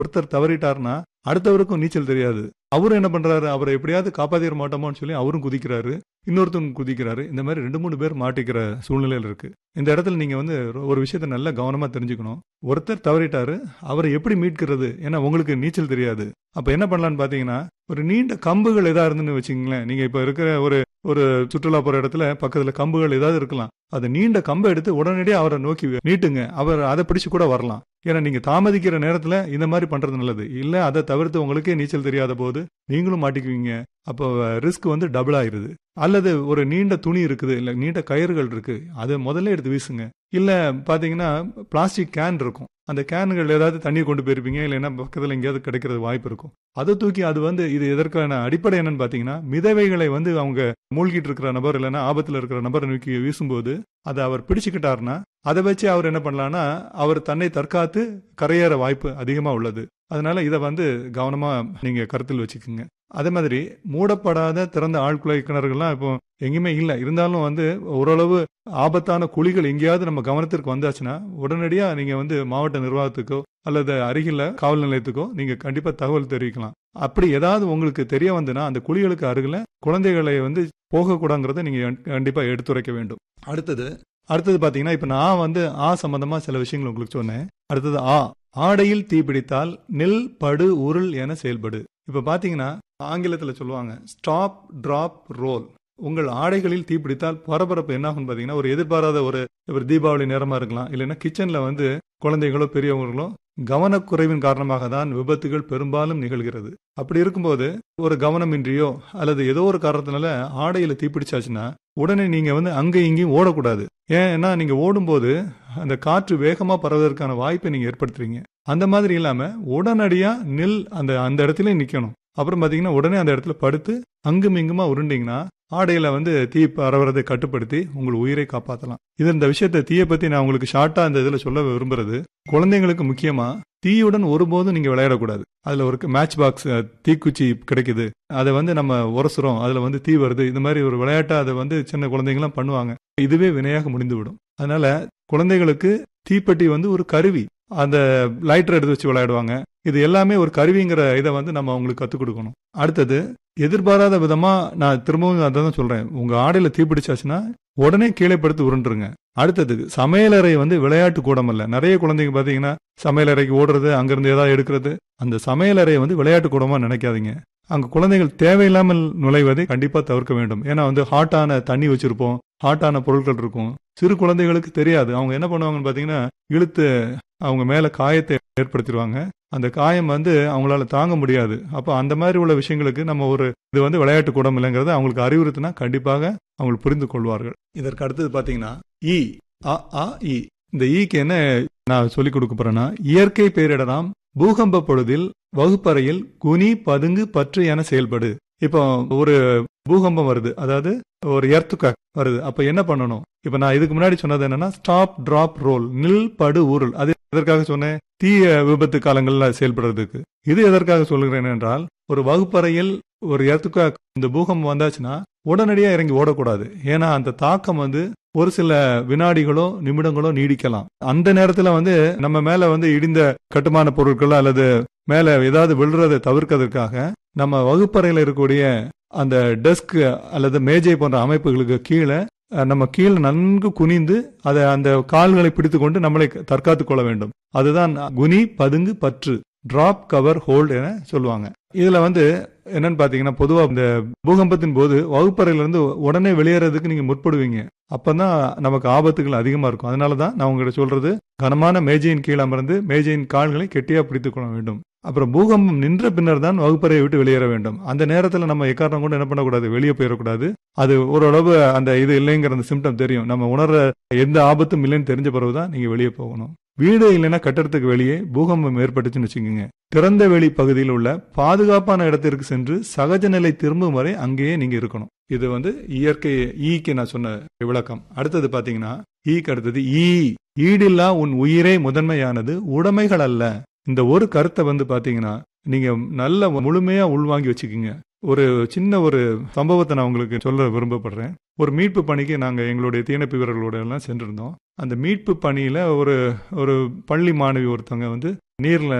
ஒருத்தர் தவறிட்டாருன்னா அடுத்தவருக்கும் நீச்சல் தெரியாது அவரும் என்ன பண்றாரு அவரை எப்படியாவது காப்பாத்திர மாட்டோமோன்னு சொல்லி அவரும் குதிக்கிறாரு இன்னொருத்தவங்க குதிக்கிறாரு இந்த மாதிரி ரெண்டு மூணு பேர் மாட்டிக்கிற சூழ்நிலையில இருக்கு இந்த இடத்துல நீங்க வந்து ஒரு விஷயத்த நல்லா கவனமா தெரிஞ்சுக்கணும் ஒருத்தர் தவறிட்டாரு அவரை எப்படி மீட்கிறது ஏன்னா உங்களுக்கு நீச்சல் தெரியாது அப்ப என்ன பண்ணலாம்னு பாத்தீங்கன்னா ஒரு நீண்ட கம்புகள் ஏதா இருந்துன்னு வச்சுங்களேன் நீங்க இப்ப இருக்கிற ஒரு ஒரு சுற்றுலா போற இடத்துல பக்கத்துல கம்புகள் ஏதாவது இருக்கலாம் அது நீண்ட கம்பை எடுத்து உடனடியாக அவரை நோக்கி நீட்டுங்க அவர் அதை பிடிச்சு கூட வரலாம் ஏன்னா நீங்க தாமதிக்கிற நேரத்துல இந்த மாதிரி பண்றது நல்லது இல்ல அதை தவிர்த்து உங்களுக்கே நீச்சல் தெரியாத போது நீங்களும் மாட்டிக்குவீங்க அப்போ ரிஸ்க் வந்து டபுள் ஆயிருது அல்லது ஒரு நீண்ட துணி இருக்குது இல்ல நீண்ட கயிறுகள் இருக்கு அதை முதல்ல எடுத்து வீசுங்க இல்ல பாத்தீங்கன்னா பிளாஸ்டிக் கேன் இருக்கும் அந்த கேன்கள் ஏதாவது தண்ணி கொண்டு போயிருப்பீங்க இல்லைன்னா பக்கத்துல எங்கேயாவது கிடைக்கிறது வாய்ப்பு இருக்கும் அதை தூக்கி அது வந்து இது எதற்கான அடிப்படை என்னன்னு பாத்தீங்கன்னா மிதவைகளை வந்து அவங்க மூழ்கிட்டு இருக்கிற நபர் இல்லைன்னா ஆபத்துல இருக்கிற நபரை நோக்கி வீசும்போது அதை அவர் பிடிச்சுக்கிட்டாருன்னா அதை வச்சு அவர் என்ன பண்ணலாம்னா அவர் தன்னை தற்காத்து கரையேற வாய்ப்பு அதிகமா உள்ளது அதனால இதை வந்து கவனமா நீங்க கருத்தில் வச்சுக்கோங்க அதே மாதிரி மூடப்படாத திறந்த ஆழ்குழாய் கிணறுகள்லாம் இப்போ எங்கேயுமே இல்லை இருந்தாலும் வந்து ஓரளவு ஆபத்தான குழிகள் எங்கேயாவது நம்ம கவனத்திற்கு வந்தாச்சுன்னா உடனடியா நீங்க வந்து மாவட்ட நிர்வாகத்துக்கோ அல்லது அருகில காவல் நிலையத்துக்கோ நீங்க கண்டிப்பா தகவல் தெரிவிக்கலாம் அப்படி ஏதாவது உங்களுக்கு தெரிய வந்துன்னா அந்த குழிகளுக்கு அருகில குழந்தைகளை வந்து போகக்கூடாங்கிறத நீங்க கண்டிப்பா எடுத்துரைக்க வேண்டும் அடுத்தது அடுத்தது பாத்தீங்கன்னா இப்ப நான் வந்து ஆ சம்பந்தமா சில விஷயங்கள் உங்களுக்கு சொன்னேன் அடுத்தது ஆ ஆடையில் தீப்பிடித்தால் நெல் படு உருள் என செயல்படு இப்ப பாத்தீங்கன்னா ஆங்கிலத்துல சொல்லுவாங்க ஸ்டாப் டிராப் ரோல் உங்கள் ஆடைகளில் தீப்பிடித்தால் பரபரப்பு என்ன ஆகும் பாத்தீங்கன்னா ஒரு எதிர்பாராத ஒரு ஒரு தீபாவளி நேரமா இருக்கலாம் இல்லைன்னா கிச்சன்ல வந்து குழந்தைகளோ பெரியவங்களோ கவனக்குறைவின் காரணமாக தான் விபத்துகள் பெரும்பாலும் நிகழ்கிறது அப்படி இருக்கும்போது ஒரு கவனமின்றியோ அல்லது ஏதோ ஒரு காரணத்தினால ஆடையில தீப்பிடிச்சாச்சுன்னா உடனே நீங்க வந்து அங்க இங்கேயும் ஓடக்கூடாது ஏன்னா நீங்க ஓடும்போது அந்த காற்று வேகமா பரவதற்கான வாய்ப்பை நீங்க ஏற்படுத்துறீங்க அந்த மாதிரி இல்லாம உடனடியா நெல் அந்த அந்த இடத்துல நிக்கணும் அப்புறம் பாத்தீங்கன்னா உடனே அந்த இடத்துல படுத்து அங்கும் இங்குமா உருண்டிங்கன்னா ஆடையில வந்து தீ பரவுறதை கட்டுப்படுத்தி உங்கள் உயிரை காப்பாற்றலாம் இது இந்த விஷயத்த தீயை பத்தி நான் உங்களுக்கு ஷார்ட்டா இந்த இதுல சொல்ல விரும்புறது குழந்தைங்களுக்கு முக்கியமா தீயுடன் ஒருபோதும் நீங்க விளையாடக்கூடாது அதுல ஒரு மேட்ச் பாக்ஸ் தீக்குச்சி கிடைக்குது அதை வந்து நம்ம உரசுறோம் அதுல வந்து தீ வருது இந்த மாதிரி ஒரு விளையாட்டை அதை வந்து சின்ன குழந்தைங்களாம் பண்ணுவாங்க இதுவே வினையாக முடிந்து விடும் அதனால குழந்தைகளுக்கு தீப்பெட்டி வந்து ஒரு கருவி அந்த லைட்டர் எடுத்து வச்சு விளையாடுவாங்க இது எல்லாமே ஒரு கருவிங்கிற இதை வந்து நம்ம அவங்களுக்கு கத்துக் கொடுக்கணும் அடுத்தது எதிர்பாராத விதமா நான் திரும்பவும் அதை தான் சொல்றேன் உங்க ஆடையில தீப்பிடிச்சாச்சுன்னா உடனே கீழே படுத்து உருண்டுருங்க அடுத்தது சமையலறை வந்து விளையாட்டு கூடம் அல்ல நிறைய குழந்தைங்க பாத்தீங்கன்னா சமையலறைக்கு ஓடுறது அங்கிருந்து ஏதாவது எடுக்கிறது அந்த சமையலறையை வந்து விளையாட்டு கூடமா நினைக்காதீங்க அங்க குழந்தைகள் தேவையில்லாமல் நுழைவதை கண்டிப்பா தவிர்க்க வேண்டும் ஏன்னா வந்து ஹாட்டான தண்ணி வச்சிருப்போம் ஹாட்டான பொருட்கள் இருக்கும் சிறு குழந்தைகளுக்கு தெரியாது அவங்க என்ன பண்ணுவாங்கன்னு பாத்தீங்கன்னா இழுத்து அவங்க மேல காயத்தை ஏற்படுத்திடுவாங்க அந்த காயம் வந்து அவங்களால தாங்க முடியாது அப்போ அந்த மாதிரி உள்ள விஷயங்களுக்கு நம்ம ஒரு இது வந்து விளையாட்டு கூடம் இல்லைங்கிறத அவங்களுக்கு அறிவுறுத்தினா கண்டிப்பாக அவங்க புரிந்து கொள்வார்கள் இதற்கு அடுத்தது பாத்தீங்கன்னா இ அ ஆ இ இந்த ஈக்கு என்ன நான் சொல்லிக் கொடுக்க போறேன்னா இயற்கை பேரிடலாம் பூகம்ப பொழுதில் வகுப்பறையில் குனி பதுங்கு பற்று என செயல்படு இப்போ ஒரு பூகம்பம் வருது அதாவது ஒரு எர்த்துக்க வருது அப்ப என்ன பண்ணணும் இப்ப நான் இதுக்கு முன்னாடி சொன்னது என்னன்னா ஸ்டாப் டிராப் ரோல் நில் படு ஊருள் அது எதற்காக சொன்னேன் தீய விபத்து காலங்கள்ல செயல்படுறதுக்கு இது எதற்காக சொல்கிறேன் என்றால் ஒரு வகுப்பறையில் ஒரு எர்த்துக்க இந்த பூகம்பம் வந்தாச்சுன்னா உடனடியா இறங்கி ஓடக்கூடாது ஏன்னா அந்த தாக்கம் வந்து ஒரு சில வினாடிகளோ நிமிடங்களோ நீடிக்கலாம் அந்த நேரத்துல வந்து நம்ம மேல வந்து இடிந்த கட்டுமான பொருட்களோ அல்லது மேல ஏதாவது விழுறதை தவிர்க்கிறதுக்காக நம்ம வகுப்பறையில் இருக்கக்கூடிய அந்த டெஸ்க் அல்லது மேஜை போன்ற அமைப்புகளுக்கு கீழே நம்ம கீழே நன்கு குனிந்து அதை அந்த கால்களை பிடித்து கொண்டு நம்மளை தற்காத்துக் கொள்ள வேண்டும் அதுதான் குனி பதுங்கு பற்று டிராப் கவர் ஹோல்டு என சொல்லுவாங்க இதுல வந்து என்னன்னு பாத்தீங்கன்னா பொதுவா இந்த பூகம்பத்தின் போது வகுப்பறையில இருந்து உடனே வெளியேறதுக்கு நீங்க முற்படுவீங்க அப்பதான் நமக்கு ஆபத்துகள் அதிகமா இருக்கும் அதனாலதான் நான் உங்ககிட்ட சொல்றது கனமான மேஜையின் கீழே அமர்ந்து மேஜையின் கால்களை கெட்டியா பிடித்துக் கொள்ள வேண்டும் அப்புறம் பூகம்பம் நின்ற பின்னர் தான் வகுப்பறையை விட்டு வெளியேற வேண்டும் அந்த நேரத்துல நம்ம எக்காரணம் கூட என்ன பண்ணக்கூடாது வெளியே போயிடக்கூடாது அது ஓரளவு அந்த இது இல்லைங்கிற அந்த சிம்டம் தெரியும் நம்ம உணர்ற எந்த ஆபத்தும் இல்லைன்னு தெரிஞ்ச பிறகுதான் நீங்க வெளியே போகணும் வீடு இல்லைன்னா கட்டடத்துக்கு வெளியே பூகம்பம் ஏற்பட்டுச்சுன்னு வச்சுக்கோங்க திறந்த வெளி பகுதியில் உள்ள பாதுகாப்பான இடத்திற்கு சென்று சகஜ நிலை திரும்பும் வரை அங்கேயே நீங்க இருக்கணும் இது வந்து இயற்கை ஈக்கு நான் சொன்ன விளக்கம் அடுத்தது பாத்தீங்கன்னா ஈக்கு அடுத்தது ஈ ஈடில்லா உன் உயிரே முதன்மையானது உடைமைகள் அல்ல இந்த ஒரு கருத்தை வந்து பாத்தீங்கன்னா நீங்க நல்ல முழுமையா உள்வாங்கி வச்சுக்கோங்க ஒரு சின்ன ஒரு சம்பவத்தை நான் உங்களுக்கு சொல்ல விரும்பப்படுறேன் ஒரு மீட்பு பணிக்கு நாங்கள் எங்களுடைய தீயணைப்பு வீரர்களோட எல்லாம் சென்றிருந்தோம் அந்த மீட்பு பணியில ஒரு ஒரு பள்ளி மாணவி ஒருத்தவங்க வந்து நீர்ல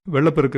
வெள்ளப்பெருக்கு